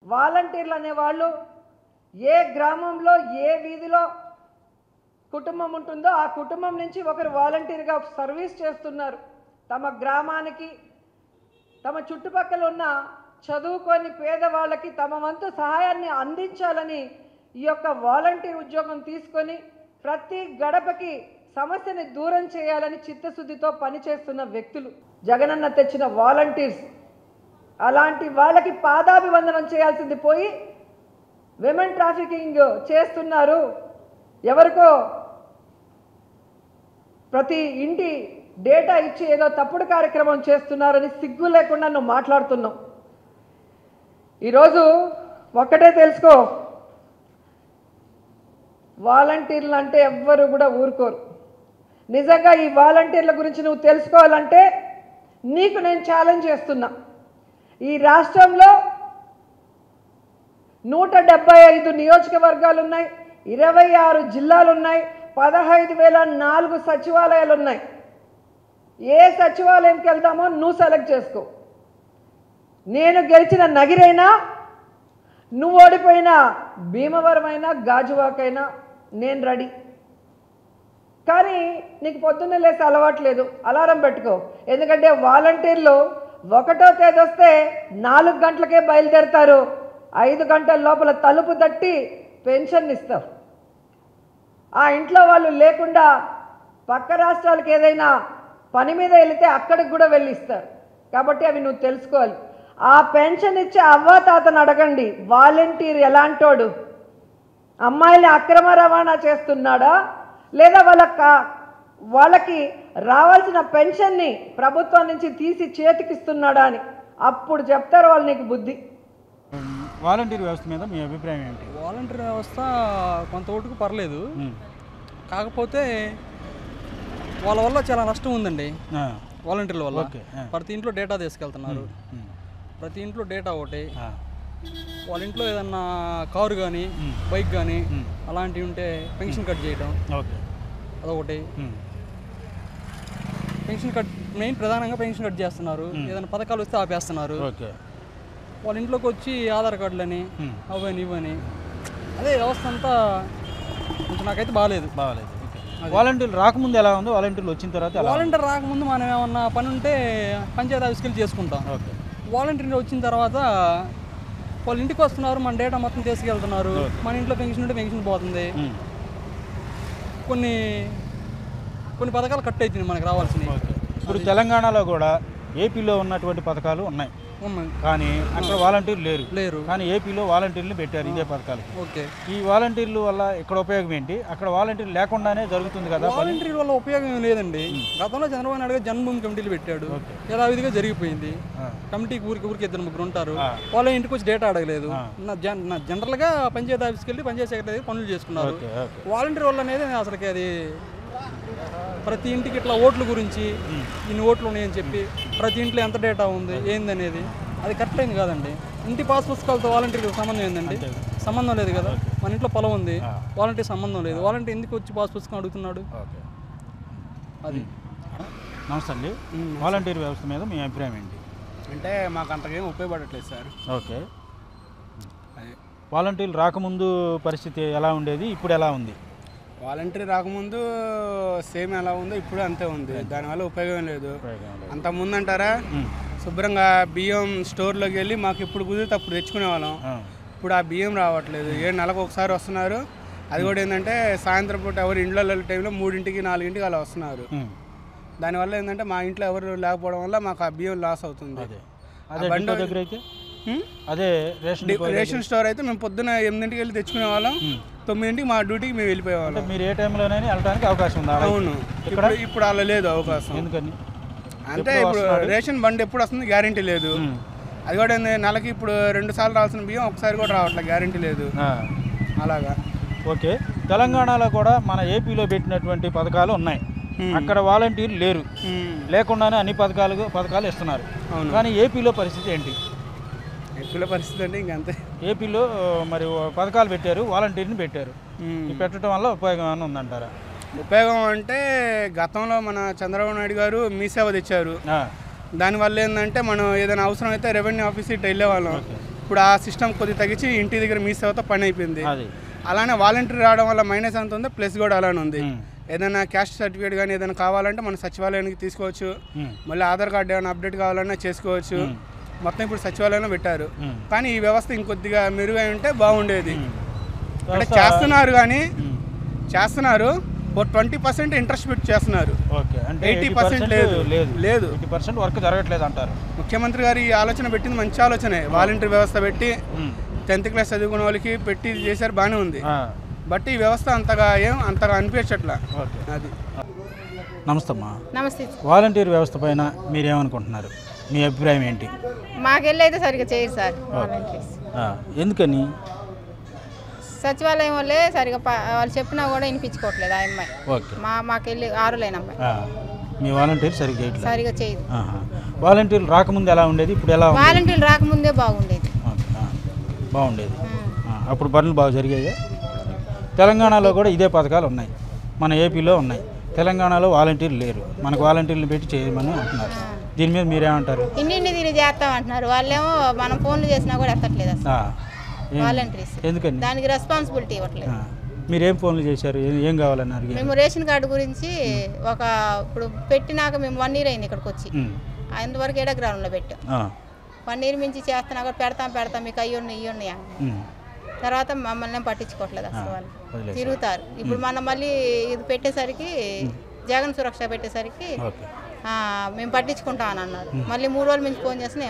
వాలంటీర్లు అనేవాళ్ళు ఏ గ్రామంలో ఏ వీధిలో కుటుంబం ఉంటుందో ఆ కుటుంబం నుంచి ఒకరు వాలంటీర్గా సర్వీస్ చేస్తున్నారు తమ గ్రామానికి తమ చుట్టుపక్కల ఉన్న చదువుకొని పేదవాళ్ళకి తమ వంతు సహాయాన్ని అందించాలని ఈ యొక్క వాలంటీర్ ఉద్యోగం తీసుకొని ప్రతి గడపకి సమస్యని దూరం చేయాలని చిత్తశుద్ధితో పనిచేస్తున్న వ్యక్తులు జగనన్న తెచ్చిన వాలంటీర్స్ అలాంటి వాళ్ళకి పాదాభివందనం చేయాల్సింది పోయి విమెన్ ట్రాఫికింగ్ చేస్తున్నారు ఎవరికో ప్రతి ఇంటి డేటా ఇచ్చి ఏదో తప్పుడు కార్యక్రమం చేస్తున్నారని సిగ్గు లేకుండా నువ్వు మాట్లాడుతున్నావు ఈరోజు ఒక్కటే తెలుసుకో వాలంటీర్లు అంటే ఎవ్వరు కూడా ఊరుకోరు నిజంగా ఈ వాలంటీర్ల గురించి నువ్వు తెలుసుకోవాలంటే నీకు నేను ఛాలెంజ్ చేస్తున్నా ఈ రాష్ట్రంలో నూట డెబ్బై ఐదు నియోజకవర్గాలు ఉన్నాయి ఇరవై ఆరు జిల్లాలు ఉన్నాయి పదహైదు వేల నాలుగు సచివాలయాలు ఉన్నాయి ఏ సచివాలయంకి వెళ్తామో నువ్వు సెలెక్ట్ చేసుకో నేను గెలిచిన నగిరైనా నువ్వు ఓడిపోయిన భీమవరమైనా గాజువాకైనా నేను రెడీ కానీ నీకు పొద్దున్నే లేసి అలవాట్లేదు అలారం పెట్టుకో ఎందుకంటే వాలంటీర్లు ఒకటో తేదీ వస్తే నాలుగు గంటలకే బయలుదేరుతారు ఐదు గంటల లోపల తలుపు తట్టి పెన్షన్ ఇస్తారు ఆ ఇంట్లో వాళ్ళు లేకుండా పక్క రాష్ట్రాలకు ఏదైనా పని మీద వెళితే అక్కడికి కూడా వెళ్ళి ఇస్తారు కాబట్టి అవి నువ్వు తెలుసుకోవాలి ఆ పెన్షన్ ఇచ్చే అవ్వాతాతను అడగండి వాలంటీర్ ఎలాంటోడు అమ్మాయిని అక్రమ రవాణా చేస్తున్నాడా లేదా వాళ్ళ కా- వాళ్ళకి రావాల్సిన పెన్షన్ని ప్రభుత్వం నుంచి తీసి చేతికిస్తున్నాడా అని అప్పుడు చెప్తారు వాళ్ళు నీకు బుద్ధి వాలంటీర్ వ్యవస్థ మీద మీ అభిప్రాయం ఏంటి వాలంటీర్ వ్యవస్థ కొంత ఓటుకు పర్లేదు కాకపోతే వాళ్ళ వల్ల చాలా నష్టం ఉందండి ఆ, వాలంటీర్ల వల్ల ఓకే, ఆ. ప్రతి ఇంట్లో డేటా తీసుకెళ్తున్నారు ఉమ్, ప్రతి ఇంట్లో డేటా ఒకటి ఆ, వాళ్ళ ఇంట్లో ఏదన్నా కారు కానీ బైక్ కానీ అలాంటివి ఉంటే పెన్షన్ కట్ చేయడం ఓకే అదొకటి ఉమ్, పెన్షన్ కట్ మెయిన్ ప్రధానంగా పెన్షన్ కట్ చేస్తున్నారు ఏదైనా పథకాలు వస్తే ఆపేస్తున్నారు ఓకే వాళ్ళ ఇంట్లోకి వచ్చి ఆధార్ కార్డులని ఉమ్, అవని ఇవని అదే వ్యవస్థ అంతా కొంచెం నాకైతే బాగాలేదు బాగాలేదు ఓకే వాలంటీర్లు రాకముందు ఎలా ఉంది వాలంటీర్లు వచ్చిన తర్వాత ఎలా ఉంది? వాలంటీర్ రాకముందు మనం ఏమన్నా పని ఉంటే పంచాయతీ ఆఫీస్కి వెళ్ళి చేసుకుంటాం ఓకే వాలంటీర్ వచ్చిన తర్వాత వాళ్ళ ఇంటికి వస్తున్నారు మన డేటా మొత్తం తీసుకెళ్తున్నారు మన ఇంట్లో పెన్షన్ ఉంటే పెన్షన్ పోతుంది ఉమ్, కొన్ని కొన్ని పథకాలు కట్ అవుతుంది మనకు రావాల్సినవి ఓకే ఇప్పుడు తెలంగాణలో కూడా ఏపీలో ఉన్నటువంటి పథకాలు ఉన్నాయి ఉన్నాయి. కానీ అక్కడ వాలంటీర్లు లేరు లేరు కానీ ఏపీలో వాలంటీర్లు పెట్టారు ఇదే పథకాలు ఓకే ఈ వాలంటీర్లు వల్ల ఇక్కడ ఉపయోగం ఏంటి అక్కడ వాలంటీర్లు లేకుండానే జరుగుతుంది కదా పని వాలంటీర్ వల్ల ఉపయోగం ఏం లేదండి గతంలో చంద్రబాబు నాయుడు గారు జన్మభూమి కమిటీలు పెట్టాడు యథావిధిగా జరిగిపోయింది ఆ. కమిటీకి ఊరికి ఊరికి ఇద్దరు ముగ్గురు ఉంటారు ఆ. వాళ్ళ ఇంటికి వచ్చి డేటా అడగలేదు నా జన్ నా జనరల్గా పంచాయతీ ఆఫీస్కి వెళ్ళి పంచాయతీ సెక్రటరీ పనులు చేసుకున్నారు ఓకే ఓకే వాలంటీర్ వల్ల అనేది అసలుకి అది ప్రతి ఇంటికి ఇట్లా ఓట్ల గురించి ఇన్ని ఓట్లు ఉన్నాయని చెప్పి ప్రతి ఇంట్లో ఎంత డేటా ఉంది ఏందనేది అది కరెక్ట్ అయింది కాదండి ఇంటి పాస్ పుస్తకాలతో వాలంటీర్కి సంబంధం ఏందండి సంబంధం లేదు కదా మన ఇంట్లో పొలం ఉంది వాలంటీర్ సంబంధం లేదు వాలంటీర్ ఎందుకు వచ్చి పాస్ పుస్తకం అడుగుతున్నాడు ఓకే అది నమస్తే అండి వాలంటీర్ వ్యవస్థ మీద మీ అభిప్రాయం ఏంటి అంటే మాకు అంతకేం ఉపయోగపడట్లేదు సార్ ఓకే వాలంటీర్లు రాకముందు పరిస్థితి ఎలా ఉండేది ఇప్పుడు ఎలా ఉంది వాలంటరీ రాకముందు సేమ్ ఎలా ఉందో ఇప్పుడు అంతే ఉంది దానివల్ల ఉపయోగం లేదు అంత ముందు అంటారా శుభ్రంగా బియ్యం స్టోర్లోకి వెళ్ళి మాకు ఇప్పుడు కుదిరితే అప్పుడు తెచ్చుకునే వాళ్ళం ఆ, ఇప్పుడు ఆ బియ్యం రావట్లేదు ఏ నెలకు ఒకసారి వస్తున్నారు అది కూడా ఏంటంటే సాయంత్రం పూట ఎవరు ఇంట్లో టైంలో మూడింటికి నాలుగింటికి అలా వస్తున్నారు ఉమ్, దానివల్ల ఏంటంటే మా ఇంట్లో ఎవరు లేకపోవడం వల్ల మాకు ఆ బియ్యం లాస్ అవుతుంది అదే అదే బండి- డిపో దగ్గర అయితే హ్మ్? అదే రేషన్ డి- డిపో దగ్గర- రేషన్ స్టోర్ అయితే మేము పొద్దున ఎనిమిదింటికి వెళ్ళి తెచ్చుకునే వాళ్ళం తొమ్మిదింటికి మా డ్యూటీకి మేము వెళ్ళిపోయేవాళ్ళం అంటే మీరు ఏ టైంలోనైనా వెళ్ళడానికి అవకాశం ఉందా అవును ఇప్పుడు ఇప్పుడు అలా లేదు అవకాశం ఎందుకని అంటే ఇప్పుడు రేషన్ బండి ఎప్పుడు వస్తుంది గ్యారంటీ లేదు అది కూడా ఏంది, నెలకి ఇప్పుడు రెండు సార్లు రావాల్సిన బియ్యం ఒకసారి కూడా రావట్లేదు గ్యారంటీ లేదు ఆ, అలాగా ఓకే తెలంగాణలో కూడా మన ఏపీలో పెట్టినటువంటి పథకాలు ఉన్నాయి అక్కడ వాలంటీర్లు లేరు ఉమ్. లేకుండానే అన్ని పథకాలు పథకాలు ఇస్తున్నారు అవును. కానీ ఏపీలో పరిస్థితి ఏంటి ఎక్కువ పరిస్థితి అంటే ఇంకంతే ఏపీలో ఆ, మరి పథకాలు పెట్టారు వాలంటీర్ని పెట్టారు ఉమ్. ఈ పెట్టడం వల్ల ఉపయోగం ఏమైనా ఉందంటారా ఉపయోగం అంటే గతంలో మన చంద్రబాబు నాయుడు గారు మీ సేవ తెచ్చారు ఆ, దానివల్ల ఏంటంటే మనం ఏదైనా అవసరం అయితే రెవెన్యూ ఆఫీస్ ఇట్లా వెళ్ళేవాళ్ళం ఇప్పుడు ఆ సిస్టమ్ కొద్దిగా తగ్గించి ఇంటి దగ్గర మీ సేవతో పని అయిపోయింది అది అలానే వాలంటీర్ రావడం వల్ల మైనస్ ఎంత ఉందో ప్లస్ కూడా అలానే ఉంది ఉమ్. ఏదైనా క్యాస్ట్ సర్టిఫికేట్ కానీ ఏదైనా కావాలంటే మన సచివాలయానికి తీసుకోవచ్చు ఉమ్. మళ్ళీ ఆధార్ కార్డు ఏమైనా అప్డేట్ కావాలన్నా చేసుకోవచ్చు మొత్తం ఇప్పుడు సచివాలయంలో పెట్టారు ఉమ్. కానీ ఈ వ్యవస్థ ఇంకొద్దిగా మెరుగై ఉంటే బాగుండేది అంటే వ్యవస్థ- చేస్తున్నారు కానీ ఉమ్. చేస్తున్నారు ఓ ట్వంటీ పర్సెంట్ ఇంట్రెస్ట్ పెట్టి చేస్తున్నారు ఓకే అంటే 80% లేదు. లేదు లేదు. ఎయిటీ పర్సెంట్ వర్క్ జరగట్లేదు అంటారు ముఖ్యమంత్రి గారు ఈ ఆలోచన పెట్టింది మంచి ఆలోచనే వాలంటీర్ వ్యవస్థ పెట్టి ఉమ్. టెన్త్ క్లాస్ చదువుకున్న వాళ్ళకి పెట్టి ఇది చేశారు బాగానే ఉంది ఆ, బట్ ఈ వ్యవస్థ అంతగా ఏం అంతగా అనిపించట్లా ఓకే అది నమస్తే అమ్మా నమస్తే వాలంటీర్ వ్యవస్థ పైన మీరేమనుకుంటున్నారు మీ అభిప్రాయం ఏంటి మాకెళ్ళి అయితే సరిగ్గా చేయరు సార్ వాలంటీర్స్ ఆ, ఎందుకని సచివాలయం వాళ్ళే సరిగా ప- వాళ్ళు చెప్పినా కూడా వినిపించుకోవట్లేదు ఆ అమ్మాయి ఓకే మా మాకెళ్ళి ఆరు లేని అమ్మాయి ఆ, మీ వాలంటీర్ సరిగ్గా చేయట్లేదు సరిగా చేయదు ఆహా. వాలంటీర్లు రాకముందు ఎలా ఉండేది ఇప్పుడు ఎలా ఉంది వాలంటీర్లు రాకముందే బాగుండేది ఓకే, ఆ, బాగుండేది ఉమ్. ఆ, అప్పుడు పనులు బాగా జరిగాయా తెలంగాణలో కూడా ఇదే పథకాలు ఉన్నాయి మన ఏపీలో ఉన్నాయి తెలంగాణలో వాలంటీర్లు లేరు మనకు వాలంటీర్లు పెట్టి చేయమని అంటున్నారు దీని మీద మీరేమంటారు ఇన్ని ఇన్ని తిరిగి చేస్తాం అంటున్నారు వాళ్ళేమో మనం ఫోన్లు చేసినా కూడా ఎత్తట్లేదు అసలు ఆ, ఏం- వాలంటీర్స్ ఎందుకని దానికి రెస్పాన్సిబిలిటీ ఇవ్వట్లేదు ఆ, మీరేం ఫోన్లు చేశారు ఏ- ఏం కావాలని అడిగారు మేము రేషన్ కార్డు గురించి ఒక ఇప్పుడు పెట్టినాక మేము వన్ ఇయర్ అయింది ఇక్కడికి వచ్చి ఉమ్, అంతవరకు ఏడా గ్రౌండ్లో పెట్టాం ఆ, వన్ ఇయర్ మించి చేస్తున్నా కూడా పెడతాం పెడతాం మీకు అయ్యి ఉన్నాయి ఇవి ఉన్నాయి అని. ఉమ్, తర్వాత మమ్మల్ని ఏం పట్టించుకోవట్లేదు అసలు వాళ్ళు వదిలేశారు. తిరుగుతారు ఇప్పుడు మన మళ్ళీ ఇది పెట్టేసరికి జగన్ సురక్ష పెట్టేసరికి ఓకే ఆ, మేము పట్టించుకుంటాం అని అన్నారు మళ్ళీ మూడు రోజుల నుంచి ఫోన్ చేస్తే